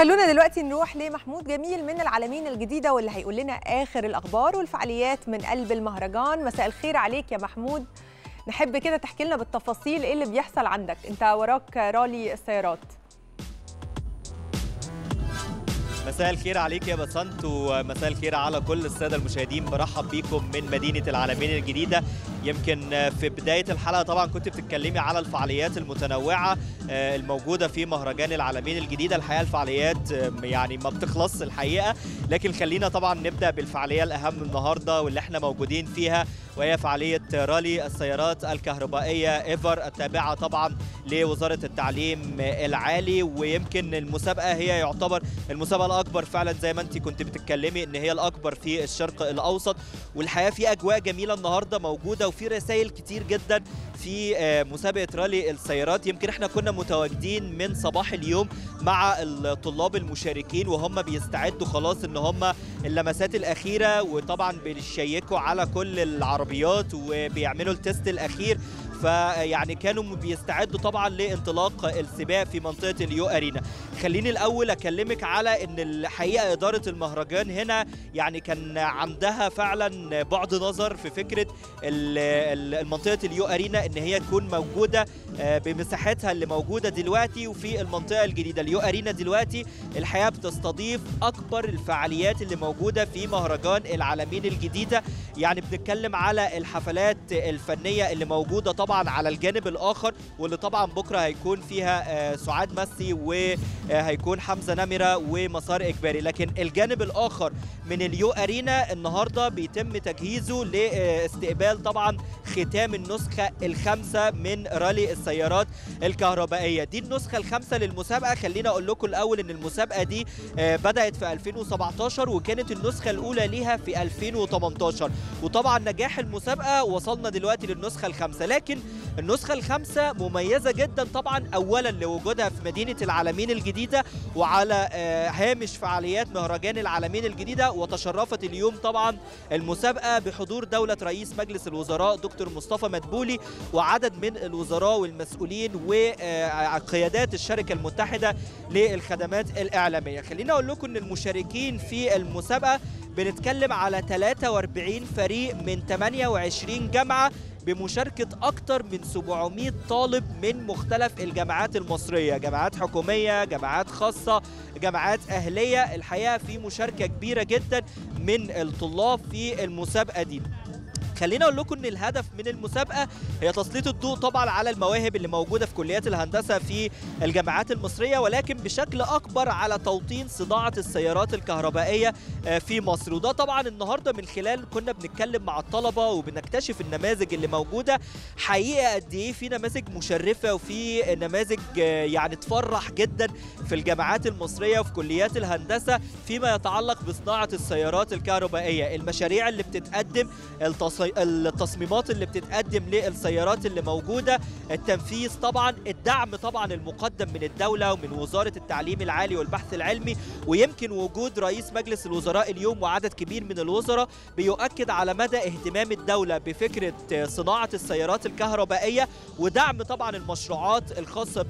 خلونا دلوقتي نروح لمحمود جميل من العالمين الجديدة واللي هيقول لنا آخر الأخبار والفعاليات من قلب المهرجان مساء الخير عليك يا محمود نحب كده تحكي لنا بالتفاصيل إيه اللي بيحصل عندك أنت وراك رالي السيارات مساء الخير عليك يا بسنت ومساء الخير على كل الساده المشاهدين برحب بيكم من مدينه العالمين الجديده يمكن في بدايه الحلقه طبعا كنت بتتكلمي على الفعاليات المتنوعه الموجوده في مهرجان العالمين الجديده الحقيقه الفعاليات يعني ما بتخلص الحقيقه لكن خلينا طبعا نبدا بالفعاليه الاهم النهارده واللي احنا موجودين فيها وهي فعاليه رالي السيارات الكهربائيه ايفر التابعه طبعا لوزاره التعليم العالي ويمكن المسابقه هي يعتبر المسابقه الاكبر فعلا زي ما انت كنت بتتكلمي ان هي الاكبر في الشرق الاوسط والحقيقه في اجواء جميله النهارده موجوده وفي رسائل كتير جدا في مسابقه رالي السيارات يمكن احنا كنا متواجدين من صباح اليوم مع الطلاب المشاركين وهم بيستعدوا خلاص ان هم اللمسات الاخيره وطبعا بيشيكوا على كل العربيات وبيعملوا التست الاخير فيعني كانوا بيستعدوا طبعا لانطلاق السباق في منطقه اليو ارينا خليني الاول اكلمك على ان الحقيقه اداره المهرجان هنا يعني كان عندها فعلا بعد نظر في فكره المنطقه اليو ارينا ان هي تكون موجوده بمساحتها اللي موجوده دلوقتي وفي المنطقه الجديده اليو ارينا دلوقتي الحقيقه بتستضيف اكبر الفعاليات اللي موجوده في مهرجان العالمين الجديده يعني بنتكلم على الحفلات الفنيه اللي موجوده طبعا على الجانب الاخر واللي طبعا بكره هيكون فيها سعاد مسي وهيكون حمزه نمره ومسار اجباري لكن الجانب الاخر من اليو ارينا النهارده بيتم تجهيزه لاستقبال طبعا ختام النسخه الخامسه من رالي السيارات الكهربائيه دي النسخه الخامسه للمسابقه خلينا اقول لكم الاول ان المسابقه دي بدات في 2017 وكانت النسخه الاولى ليها في 2018 وطبعا نجاح المسابقه وصلنا دلوقتي للنسخه الخامسه لكن النسخه الخامسه مميزه جدا طبعا اولا لوجودها في مدينه العالمين الجديده وعلى هامش فعاليات مهرجان العالمين الجديده وتشرفت اليوم طبعا المسابقه بحضور دوله رئيس مجلس الوزراء دكتور مصطفى مدبولي وعدد من الوزراء والمسؤولين وقيادات الشركه المتحده للخدمات الاعلاميه خلينا اقول لكم ان المشاركين في المسابقه بنتكلم على 43 فريق من 28 جامعه بمشاركة أكثر من 700 طالب من مختلف الجامعات المصرية جامعات حكومية جامعات خاصة جامعات أهلية الحقيقة في مشاركة كبيرة جدا من الطلاب في المسابقة دي خلينا اقول لكم ان الهدف من المسابقه هي تسليط الضوء طبعا على المواهب اللي موجوده في كليات الهندسه في الجامعات المصريه ولكن بشكل اكبر على توطين صناعه السيارات الكهربائيه في مصر وده طبعا النهارده من خلال كنا بنتكلم مع الطلبه وبنكتشف النماذج اللي موجوده حقيقه قد ايه في نماذج مشرفه وفي نماذج يعني تفرح جدا في الجامعات المصريه وفي كليات الهندسه فيما يتعلق بصناعه السيارات الكهربائيه المشاريع اللي بتتقدم التصي... التصميمات اللي بتتقدم للسيارات اللي موجوده التنفيذ طبعا الدعم طبعا المقدم من الدوله ومن وزاره التعليم العالي والبحث العلمي ويمكن وجود رئيس مجلس الوزراء اليوم وعدد كبير من الوزراء بيؤكد على مدى اهتمام الدوله بفكره صناعه السيارات الكهربائيه ودعم طبعا المشروعات الخاصه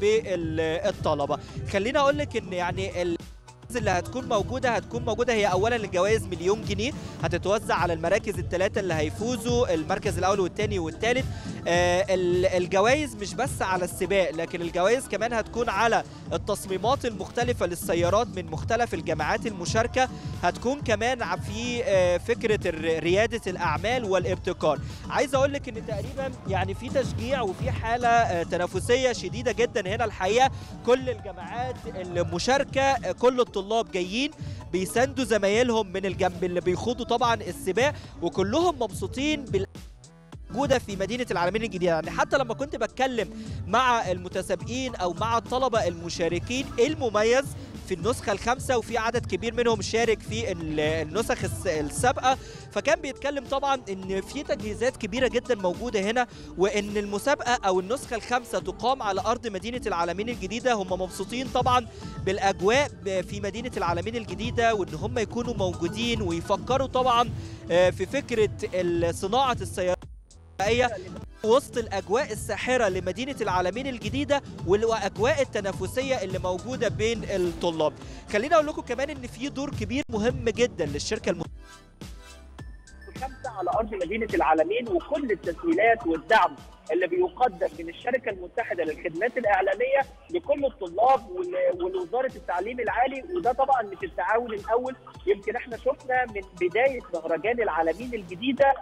بالطلبه خلينا اقول لك ان يعني اللي هتكون موجوده هتكون موجوده هي اولا الجوائز مليون جنيه هتتوزع على المراكز الثلاثه اللي هيفوزوا المركز الاول والثاني والثالث آه الجوائز مش بس على السباق لكن الجوائز كمان هتكون على التصميمات المختلفه للسيارات من مختلف الجامعات المشاركه هتكون كمان في آه فكره رياده الاعمال والابتكار عايز اقول لك ان تقريبا يعني في تشجيع وفي حاله آه تنافسيه شديده جدا هنا الحقيقه كل الجامعات المشاركه كل الطلاب جايين بيساندوا زمايلهم من الجنب اللي بيخوضوا طبعا السباق وكلهم مبسوطين بال موجوده في مدينه العالمين الجديده يعني حتى لما كنت بتكلم مع المتسابقين او مع الطلبه المشاركين ايه المميز في النسخة الخامسة وفي عدد كبير منهم شارك في النسخ السابقة فكان بيتكلم طبعا ان في تجهيزات كبيرة جدا موجودة هنا وان المسابقة او النسخة الخامسة تقام على ارض مدينة العالمين الجديدة هم مبسوطين طبعا بالاجواء في مدينة العالمين الجديدة وان هم يكونوا موجودين ويفكروا طبعا في فكرة صناعة السيارات وسط الاجواء الساحره لمدينه العالمين الجديده والاجواء التنافسيه اللي موجوده بين الطلاب خليني اقول لكم كمان ان في دور كبير مهم جدا للشركه الم... خمسه على ارض مدينه العالمين وكل التسهيلات والدعم اللي بيقدم من الشركه المتحده للخدمات الاعلاميه لكل الطلاب ولوزاره التعليم العالي وده طبعا مش التعاون الاول يمكن احنا شفنا من بدايه مهرجان العالمين الجديده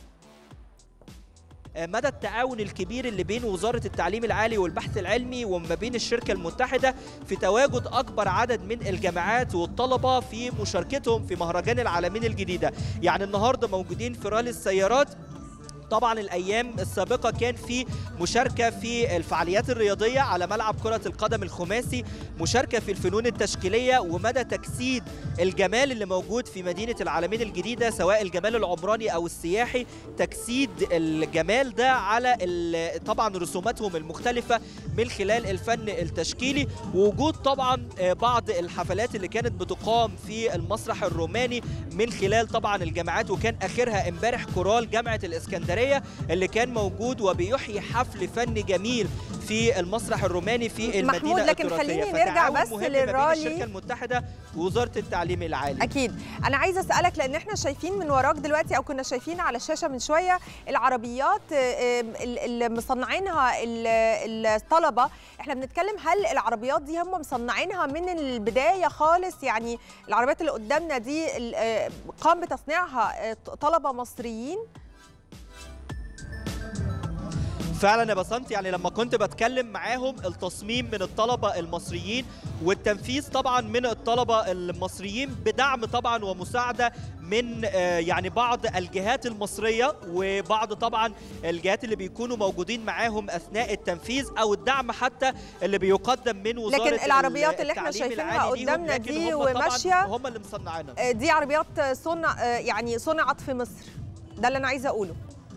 مدى التعاون الكبير اللي بين وزارة التعليم العالي والبحث العلمي وما بين الشركة المتحدة في تواجد أكبر عدد من الجامعات والطلبة في مشاركتهم في مهرجان العالمين الجديدة يعني النهاردة موجودين في رالي السيارات طبعا الايام السابقه كان في مشاركه في الفعاليات الرياضيه على ملعب كره القدم الخماسي مشاركه في الفنون التشكيليه ومدى تجسيد الجمال اللي موجود في مدينه العالمين الجديده سواء الجمال العمراني او السياحي تجسيد الجمال ده على طبعا رسوماتهم المختلفه من خلال الفن التشكيلي ووجود طبعا بعض الحفلات اللي كانت بتقام في المسرح الروماني من خلال طبعا الجامعات وكان اخرها امبارح كورال جامعه الاسكندريه اللي كان موجود وبيحيي حفل فني جميل في المسرح الروماني في المدينه محمود لكن خليني نرجع بس للرالي الشركه المتحده ووزاره التعليم العالي اكيد انا عايزه اسالك لان احنا شايفين من وراك دلوقتي او كنا شايفين على الشاشه من شويه العربيات اللي مصنعينها الطلبه احنا بنتكلم هل العربيات دي هم مصنعينها من البدايه خالص يعني العربيات اللي قدامنا دي قام بتصنيعها طلبه مصريين فعلا يا بسنت يعني لما كنت بتكلم معاهم التصميم من الطلبه المصريين والتنفيذ طبعا من الطلبه المصريين بدعم طبعا ومساعده من يعني بعض الجهات المصريه وبعض طبعا الجهات اللي بيكونوا موجودين معاهم اثناء التنفيذ او الدعم حتى اللي بيقدم من وزاره لكن العربيات اللي احنا شايفينها قدامنا دي وماشيه هم اللي مصنعينها دي عربيات صنع يعني صنعت في مصر ده اللي انا عايزه اقوله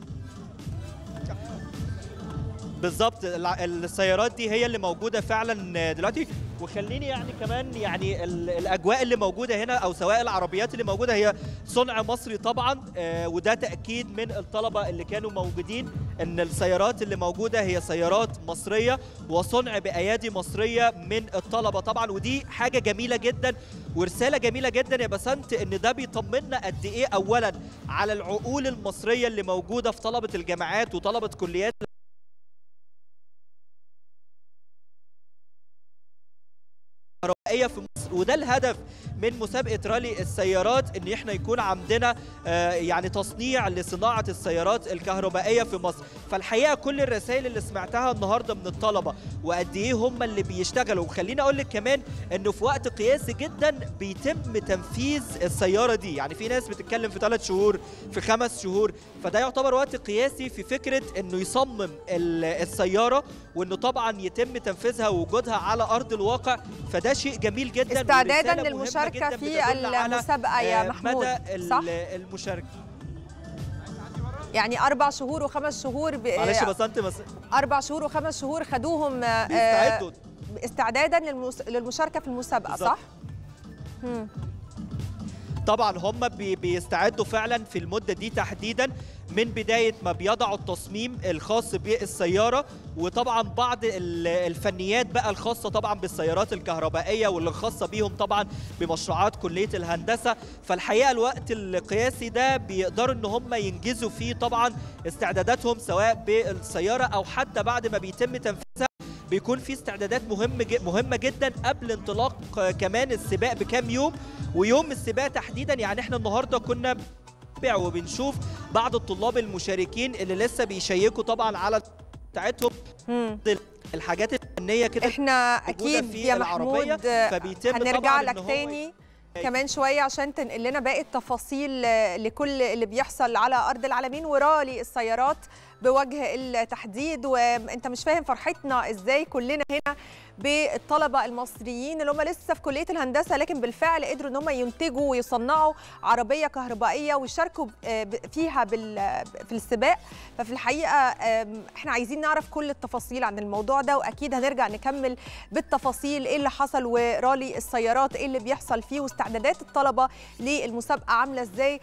بالظبط السيارات دي هي اللي موجوده فعلا دلوقتي وخليني يعني كمان يعني الاجواء اللي موجوده هنا او سواء العربيات اللي موجوده هي صنع مصري طبعا وده تاكيد من الطلبه اللي كانوا موجودين ان السيارات اللي موجوده هي سيارات مصريه وصنع بايادي مصريه من الطلبه طبعا ودي حاجه جميله جدا ورساله جميله جدا يا بسنت ان ده بيطمنا قد ايه اولا على العقول المصريه اللي موجوده في طلبه الجامعات وطلبه كليات الكهربائيه في مصر وده الهدف من مسابقه رالي السيارات ان احنا يكون عندنا آه يعني تصنيع لصناعه السيارات الكهربائيه في مصر فالحقيقه كل الرسائل اللي سمعتها النهارده من الطلبه وقد ايه هم اللي بيشتغلوا وخليني اقول لك كمان انه في وقت قياسي جدا بيتم تنفيذ السياره دي يعني في ناس بتتكلم في ثلاث شهور في خمس شهور فده يعتبر وقت قياسي في فكره انه يصمم السياره وانه طبعا يتم تنفيذها ووجودها على ارض الواقع فده شيء جميل جدا استعدادا للمشاركه في المسابقه يا محمود مدى صح المشاركه يعني اربع شهور وخمس شهور ب... معلش بس انت بس اربع شهور وخمس شهور خدوهم بيستعدوا استعدادا للمس... للمشاركه في المسابقه بالزبط. صح؟ مم. طبعا هم بي بيستعدوا فعلا في المده دي تحديدا من بدايه ما بيضعوا التصميم الخاص بالسياره وطبعا بعض الفنيات بقى الخاصه طبعا بالسيارات الكهربائيه واللي خاصه بيهم طبعا بمشروعات كليه الهندسه فالحقيقه الوقت القياسي ده بيقدروا ان هم ينجزوا فيه طبعا استعداداتهم سواء بالسياره او حتى بعد ما بيتم تنفيذها بيكون في استعدادات مهم مهمه جدا قبل انطلاق كمان السباق بكام يوم ويوم السباق تحديدا يعني احنا النهارده كنا وبنشوف بعض الطلاب المشاركين اللي لسه بيشيكوا طبعا على بتاعتهم الحاجات الفنيه كده احنا اكيد يا محمود فبيتم هنرجع لك تاني كمان شويه عشان تنقل لنا باقي التفاصيل لكل اللي بيحصل على ارض العالمين ورالي السيارات بوجه التحديد وانت مش فاهم فرحتنا ازاي كلنا هنا بالطلبه المصريين اللي هم لسه في كليه الهندسه لكن بالفعل قدروا ان هم ينتجوا ويصنعوا عربيه كهربائيه ويشاركوا فيها في السباق ففي الحقيقه احنا عايزين نعرف كل التفاصيل عن الموضوع ده واكيد هنرجع نكمل بالتفاصيل ايه اللي حصل ورالي السيارات ايه اللي بيحصل فيه واستعدادات الطلبه للمسابقه عامله ازاي